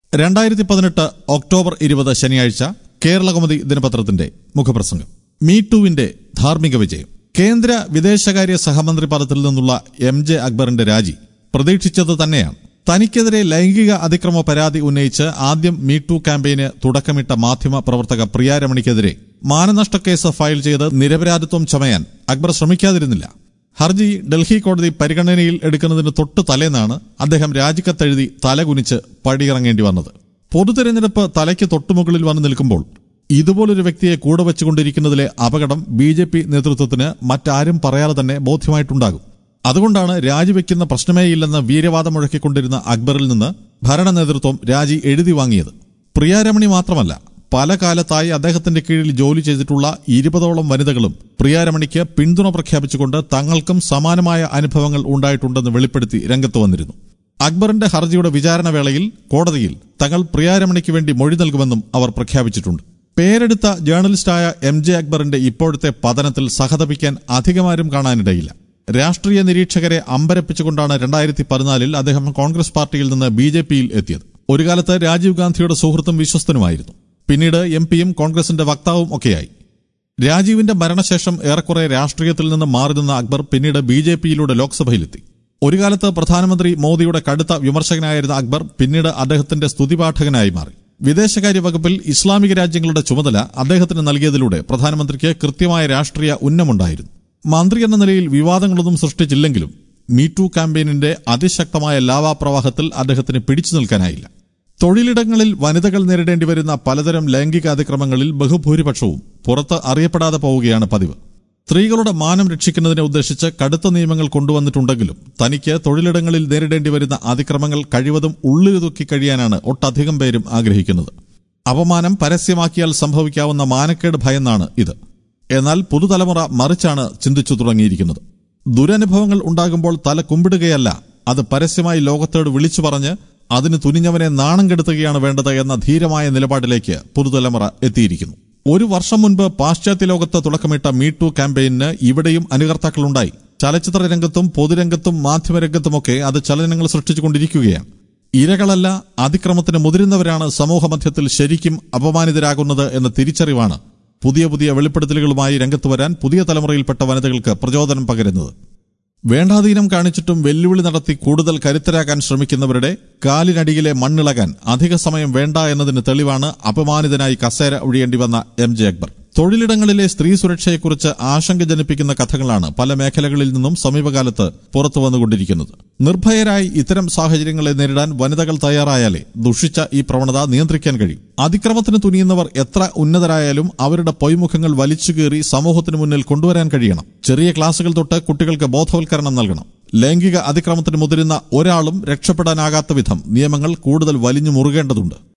രണ്ടായിരത്തി പതിനെട്ട് ഒക്ടോബർ ഇരുപത് ശനിയാഴ്ച കേരളകൗമുദി ദിനപത്രത്തിന്റെ മുഖപ്രസംഗം മീ ടുവിന്റെ ധാർമ്മിക വിജയം കേന്ദ്ര വിദേശകാര്യ സഹമന്ത്രി പദത്തിൽ നിന്നുള്ള എം ജെ അക്ബറിന്റെ രാജി പ്രതീക്ഷിച്ചത് തന്നെയാണ് തനിക്കെതിരെ ലൈംഗിക അതിക്രമ പരാതി ഉന്നയിച്ച് ആദ്യം മീ ടു ക്യാമ്പയിന് തുടക്കമിട്ട മാധ്യമ പ്രവർത്തക പ്രിയാരമണിക്കെതിരെ മാനനഷ്ടക്കേസ് ഫയൽ ചെയ്ത് നിരപരാധിത്വം ചമയാൻ അക്ബർ ശ്രമിക്കാതിരുന്നില്ല ഹർജി ഡൽഹി കോടതി പരിഗണനയിൽ എടുക്കുന്നതിന് തൊട്ടു തലേന്നാണ് അദ്ദേഹം രാജിക്കത്തെഴുതി തലകുനിച്ച് പടിയിറങ്ങേണ്ടി വന്നത് പൊതുതെരഞ്ഞെടുപ്പ് തലയ്ക്ക് തൊട്ടുമുകളിൽ വന്നു നിൽക്കുമ്പോൾ ഇതുപോലൊരു വ്യക്തിയെ കൂടെ വെച്ചുകൊണ്ടിരിക്കുന്നതിലെ അപകടം ബി ജെ പി നേതൃത്വത്തിന് മറ്റാരും പറയാതെ തന്നെ ബോധ്യമായിട്ടുണ്ടാകും അതുകൊണ്ടാണ് രാജിവെക്കുന്ന പ്രശ്നമേയില്ലെന്ന് വീരവാദം മുഴക്കിക്കൊണ്ടിരുന്ന അക്ബറിൽ നിന്ന് ഭരണ നേതൃത്വം രാജി എഴുതി വാങ്ങിയത് പ്രിയാരമണി മാത്രമല്ല പല കാലത്തായി അദ്ദേഹത്തിന്റെ കീഴിൽ ജോലി ചെയ്തിട്ടുള്ള ഇരുപതോളം വനിതകളും പ്രിയാരമണിക്ക് പിന്തുണ പ്രഖ്യാപിച്ചുകൊണ്ട് തങ്ങൾക്കും സമാനമായ അനുഭവങ്ങൾ ഉണ്ടായിട്ടുണ്ടെന്ന് വെളിപ്പെടുത്തി രംഗത്ത് വന്നിരുന്നു അക്ബറിന്റെ ഹർജിയുടെ വിചാരണ വേളയിൽ കോടതിയിൽ തങ്ങൾ പ്രിയാരമണിക്ക് വേണ്ടി മൊഴി നൽകുമെന്നും അവർ പ്രഖ്യാപിച്ചിട്ടുണ്ട് പേരെടുത്ത ജേർണലിസ്റ്റായ എം ജെ അക്ബറിന്റെ ഇപ്പോഴത്തെ പതനത്തിൽ സഹതപിക്കാൻ അധികമാരും കാണാനിടയില്ല രാഷ്ട്രീയ നിരീക്ഷകരെ അമ്പരപ്പിച്ചുകൊണ്ടാണ് രണ്ടായിരത്തി പതിനാലിൽ അദ്ദേഹം കോൺഗ്രസ് പാർട്ടിയിൽ നിന്ന് ബി ജെ പിയിൽ എത്തിയത് ഒരു കാലത്ത് രാജീവ് ഗാന്ധിയുടെ സുഹൃത്തും വിശ്വസ്തനുമായിരുന്നു പിന്നീട് എം പിയും കോൺഗ്രസിന്റെ വക്താവും ഒക്കെയായി രാജീവിന്റെ മരണശേഷം ഏറെക്കുറെ രാഷ്ട്രീയത്തിൽ നിന്ന് മാറി നിന്ന അക്ബർ പിന്നീട് ബി ജെ പിയിലൂടെ ലോക്സഭയിലെത്തി ഒരു കാലത്ത് പ്രധാനമന്ത്രി മോദിയുടെ കടുത്ത വിമർശകനായിരുന്ന അക്ബർ പിന്നീട് അദ്ദേഹത്തിന്റെ സ്തുതിപാഠകനായി മാറി വിദേശകാര്യ വകുപ്പിൽ ഇസ്ലാമിക രാജ്യങ്ങളുടെ ചുമതല അദ്ദേഹത്തിന് നൽകിയതിലൂടെ പ്രധാനമന്ത്രിക്ക് കൃത്യമായ രാഷ്ട്രീയ ഉന്നമുണ്ടായിരുന്നു മന്ത്രി എന്ന നിലയിൽ വിവാദങ്ങളൊന്നും സൃഷ്ടിച്ചില്ലെങ്കിലും മീ ടു ക്യാമ്പയിനിന്റെ അതിശക്തമായ ലാവാപ്രവാഹത്തിൽ അദ്ദേഹത്തിന് പിടിച്ചു നിൽക്കാനായില്ല തൊഴിലിടങ്ങളിൽ വനിതകൾ നേരിടേണ്ടി വരുന്ന പലതരം ലൈംഗിക അതിക്രമങ്ങളിൽ ബഹുഭൂരിപക്ഷവും പുറത്ത് അറിയപ്പെടാതെ പോവുകയാണ് പതിവ് സ്ത്രീകളുടെ മാനം രക്ഷിക്കുന്നതിനെ ഉദ്ദേശിച്ച് കടുത്ത നിയമങ്ങൾ കൊണ്ടുവന്നിട്ടുണ്ടെങ്കിലും തനിക്ക് തൊഴിലിടങ്ങളിൽ നേരിടേണ്ടി വരുന്ന അതിക്രമങ്ങൾ കഴിവതും ഉള്ളിലൊതുക്കി കഴിയാനാണ് ഒട്ടധികം പേരും ആഗ്രഹിക്കുന്നത് അപമാനം പരസ്യമാക്കിയാൽ സംഭവിക്കാവുന്ന മാനക്കേട് ഭയന്നാണ് ഇത് എന്നാൽ പുതുതലമുറ മറിച്ചാണ് ചിന്തിച്ചു തുടങ്ങിയിരിക്കുന്നത് ദുരനുഭവങ്ങൾ ഉണ്ടാകുമ്പോൾ തല കുമ്പിടുകയല്ല അത് പരസ്യമായി ലോകത്തോട് വിളിച്ചു പറഞ്ഞ് അതിന് തുനിഞ്ഞവനെ നാണം കെടുത്തുകയാണ് വേണ്ടത് എന്ന ധീരമായ നിലപാടിലേക്ക് പുതുതലമുറ എത്തിയിരിക്കുന്നു ഒരു വർഷം മുൻപ് പാശ്ചാത്യ ലോകത്ത് തുടക്കമിട്ട മീ ടു ക്യാമ്പയിന് ഇവിടെയും അനുകർത്താക്കളുണ്ടായി ചലച്ചിത്ര രംഗത്തും പൊതുരംഗത്തും മാധ്യമരംഗത്തുമൊക്കെ അത് ചലനങ്ങൾ സൃഷ്ടിച്ചുകൊണ്ടിരിക്കുകയാണ് ഇരകളല്ല അതിക്രമത്തിന് മുതിരുന്നവരാണ് സമൂഹമധ്യത്തിൽ ശരിക്കും അപമാനിതരാകുന്നത് എന്ന തിരിച്ചറിവാണ് പുതിയ പുതിയ വെളിപ്പെടുത്തലുകളുമായി രംഗത്ത് വരാൻ പുതിയ തലമുറയിൽപ്പെട്ട വനിതകൾക്ക് പ്രചോദനം പകരുന്നത് വേണ്ടാധീനം കാണിച്ചിട്ടും വെല്ലുവിളി നടത്തി കൂടുതൽ കരുത്തരാകാൻ ശ്രമിക്കുന്നവരുടെ കാലിനടിയിലെ മണ്ണിളകാൻ അധിക സമയം വേണ്ട എന്നതിന് തെളിവാണ് അപമാനിതനായി കസേര ഒഴിയേണ്ടി വന്ന എം ജെ അക്ബർ തൊഴിലിടങ്ങളിലെ സ്ത്രീ സുരക്ഷയെക്കുറിച്ച് ആശങ്ക ജനിപ്പിക്കുന്ന കഥകളാണ് പല മേഖലകളിൽ നിന്നും സമീപകാലത്ത് പുറത്തു വന്നുകൊണ്ടിരിക്കുന്നത് നിർഭയരായി ഇത്തരം സാഹചര്യങ്ങളെ നേരിടാൻ വനിതകൾ തയ്യാറായാലേ ദുഷിച്ച ഈ പ്രവണത നിയന്ത്രിക്കാൻ കഴിയും അതിക്രമത്തിന് തുനിയുന്നവർ എത്ര ഉന്നതരായാലും അവരുടെ പൊയ്മുഖങ്ങൾ വലിച്ചുകീറി സമൂഹത്തിന് മുന്നിൽ കൊണ്ടുവരാൻ കഴിയണം ചെറിയ ക്ലാസുകൾ തൊട്ട് കുട്ടികൾക്ക് ബോധവൽക്കരണം നൽകണം ലൈംഗിക അതിക്രമത്തിന് മുതിരുന്ന ഒരാളും രക്ഷപ്പെടാനാകാത്ത വിധം നിയമങ്ങൾ കൂടുതൽ വലിഞ്ഞു മുറുകേണ്ടതുണ്ട്